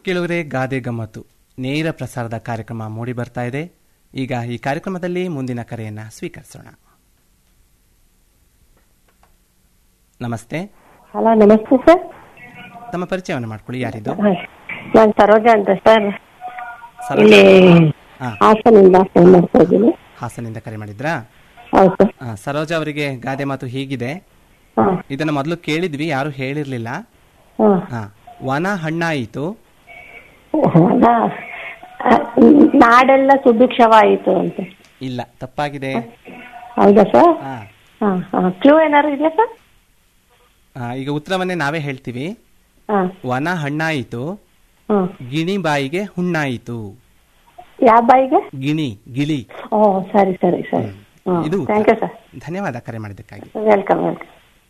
ಕೆಲವರೇ ಗಾದೆ ಗಮ್ಮತ್ತು ನೇರ ಪ್ರಸಾರದ ಕಾರ್ಯಕ್ರಮ ಮೂಡಿ ಬರ್ತಾ ಇದೆ ಈಗ ಈ ಕಾರ್ಯಕ್ರಮದಲ್ಲಿ ಮುಂದಿನ ಕರೆಯನ್ನ ಸ್ವೀಕರಿಸೋಣ ನಮಸ್ತೆ ಹಲೋ ನಮಸ್ತೆ ಸರ್ ತಮ್ಮ ಪರಿಚಯವನ್ನು ಮಾಡ್ಕೊಳ್ಳಿ ಯಾರಿದು ನಾನು ಸರೋಜಾ ಅಂತ ಸರ್ ಸರೋಜ ಇಲ್ಲಿ ಹಾ ಹಾಸನಿಂದ ಫೋನ್ ಮಾಡ್ತಾ ಇದ್ದೀನಿ ಹಾಸನಿಂದ ಕರೆ ಮಾಡಿದ್ರಾ ಹೌದು ಸರ್ ಆ, ಸರೋಜ ಅವರಿಗೆ ಗಾದೆ ಮಾತು ಹೀಗಿದೆ ಹಾ ಇದನ್ನ ಮೊದಲು ಕೇಳಿದ್ವಿ ಯಾರು ಹೇಳಿರ್ಲಿಲ್ಲ ಹಾ ಹಾ ವನ ಹಣ್ಣಾಯಿತು ಅಲ್ಲ, ಆ, ನಾಡೆಲ್ಲ ಸುಭಿಕ್ಷವಾಯಿತು ಅಂತ ಇಲ್ಲ ತಪ್ಪಾಗಿದೆ ಹೌದಾ ಸರ್ ಹಾ ಹಾ ಹಾ ಕ್ಲೂ ಏನಾದ್ರು ಇದೆಯಾ ಸರ್ ಆ, ಈಗ ಉತ್ತರವನ್ನೇ ನಾವೇ ಹೇಳ್ತೀವಿ ಹಾ ವನ ಹಣ್ಣಾಯಿತು ಹಾ ಗಿಣಿ ಬಾಯಿಗೆ ಹುಣ್ಣಾಯಿತು ಯಾವ ಬಾಯಿಗೆ ಗಿಣಿ ಗಿಳಿ ಓ ಸರಿ ಸರಿ ಸರಿ ಇದು ಥ್ಯಾಂಕ್ ಯು ಸರ್ ಧನ್ಯವಾದ ಕರೆ ಮಾಡಿದ್ದಕ್ಕಾಗಿ ವೆಲ್ಕಮ್ ವೆಲ್ಕಮ್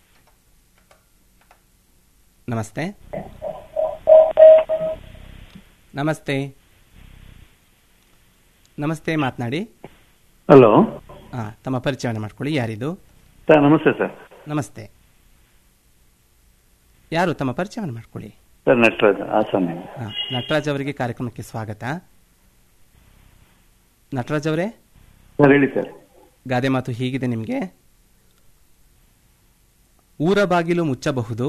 ನಮಸ್ತೆ ನಮಸ್ತೆ ನಮಸ್ತೆ ಮಾತನಾಡಿ ಹಲೋ ಹಾ ತಮ್ಮ ಪರಿಚಯವನ್ನು ಮಾಡ್ಕೊಳ್ಳಿ ಯಾರಿದು ಸರ್ ನಮಸ್ತೆ ಸರ್ ನಮಸ್ತೆ ಯಾರು ತಮ್ಮ ಪರಿಚಯವನ್ನು ಮಾಡ್ಕೊಳ್ಳಿ ಸರ್ ನಟರಾಜ್ ಹಾಸನ ಹಾ ನಟರಾಜ್ ಅವರಿಗೆ ಕಾರ್ಯಕ್ರಮಕ್ಕೆ ಸ್ವಾಗತ ನಟರಾಜ್ ಅವರೇ ಸರ್ ಹೇಳಿ ಸರ್ ಗಾದೆ ಮಾತು ಹೀಗಿದೆ ನಿಮಗೆ ಊರ ಬಾಗಿಲು ಮುಚ್ಚಬಹುದು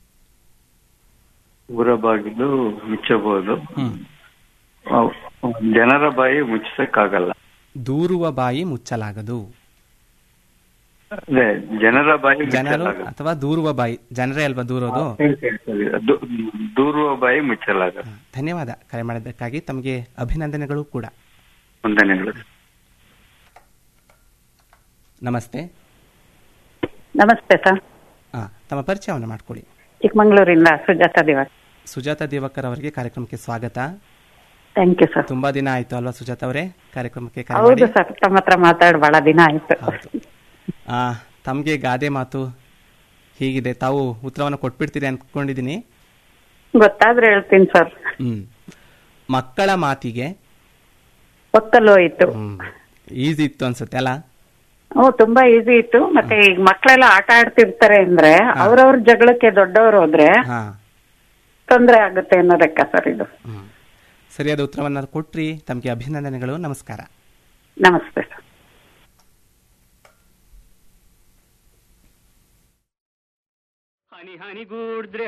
ಊರ ಬಾಗಿಲು ಮುಚ್ಚಬಹುದು ಹ್ಮ್ ಅವ್- ಜನರ ಬಾಯಿ ಮುಚ್ಚಕ್ಕಾಗಲ್ಲ ದೂರುವ ಬಾಯಿ ಮುಚ್ಚಲಾಗದು ಅದೇ ಜನರ ಬಾಯಿ ಜನರು ಮುಚ್ಚಲಾಗಲ್ಲ ಅಥವಾ ದೂರುವ ಬಾಯಿ ಜನರೇ ಅಲ್ವಾ ದೂರೋದು ಸರಿ, ಸರಿ, ಸರಿ. ದೂ- ದೂರುವ ಬಾಯಿ ಮುಚ್ಚಲಾಗಲ್ಲ ಹಾ, ಧನ್ಯವಾದ ಕರೆ ಮಾಡಿದ್ದಕ್ಕಾಗಿ ತಮಗೆ ಅಭಿನಂದನೆಗಳು ಕೂಡ ವಂದನೆಗಳು ನಮಸ್ತೆ ನಮಸ್ತೆ ಸರ್ ಹಾ ತಮ್ಮ ಪರಿಚಯವನ್ನು ಮಾಡ್ಕೊಳ್ಳಿ ಚಿಕ್ಕಮಂಗ್ಳೂರಿಂದ ಸುಜಾತ ದಿವಸ್ ಸುಜಾತ ದೇವಕ್ಕರ್ ಅವರಿಗೆ ಕಾರ್ಯಕ್ರಮಕ್ಕೆ ಸ್ವಾಗತ ಥ್ಯಾಂಕ್ ಯು ಸರ್ ತುಂಬಾ ದಿನ ಆಯ್ತು ಅಲ್ವಾ ಸುಜಾತ ಅವರೇ ಕಾರ್ಯಕ್ರಮಕ್ಕೆ ಕರೆ ಹೌದು ಮಾಡಿ ಸರ್ ತಮ್ಮ ಹತ್ರ ಮಾತಾಡಿ ಬಹಳ ದಿನ ಆಯ್ತು ಹೌದು ಆ, ತಮ್ಗೆ ಗಾದೆ ಮಾತು ಹೀಗಿದೆ ತಾವು ಉತ್ತರವನ್ನು ಕೊಟ್ಬಿಡ್ತೀರಿ ಅನ್ಕೊಂಡಿದೀನಿ ಗೊತ್ತಾದ್ರೆ ಹೇಳ್ತೀನಿ ಸರ್ ಹ್ಮ್ ಮಕ್ಕಳ ಮಾತಿಗೆ ಒತ್ತಲು ಹೋಯ್ತು ಹ್ಮ್ ಈಸಿ ಇತ್ತು ಅನ್ಸುತ್ತೆ ಅಲ್ಲ ಹ್ಞೂ ತುಂಬಾ ಈಸಿ ಇತ್ತು ಮತ್ತೆ ಈಗ ಮಕ್ಕಳೆಲ್ಲ ಆಟ ಆಡ್ತಿರ್ತಾರೆ ಅಂದ್ರೆ ಅವ್ರವ್ರ ಜಗಳಕ್ಕೆ ದೊಡ್ಡವರು ಹೋದ್ರೆ ಹಾ ತೊಂದ್ರೆ ಆಗುತ್ತೆ ಅನ್ನೋ ಲೆಕ್ಕ ಸರ್ ಇದು ಹ್ಮ್ ಸರಿಯಾದ ಉತ್ತರವನ್ನ ಕೊಟ್ರಿ ತಮಗೆ ಅಭಿನಂದನೆಗಳು ನಮಸ್ಕಾರ ನಮಸ್ತೆ ಸರ್ ಹನಿ ಹನಿಗೂಡಿದ್ರೆ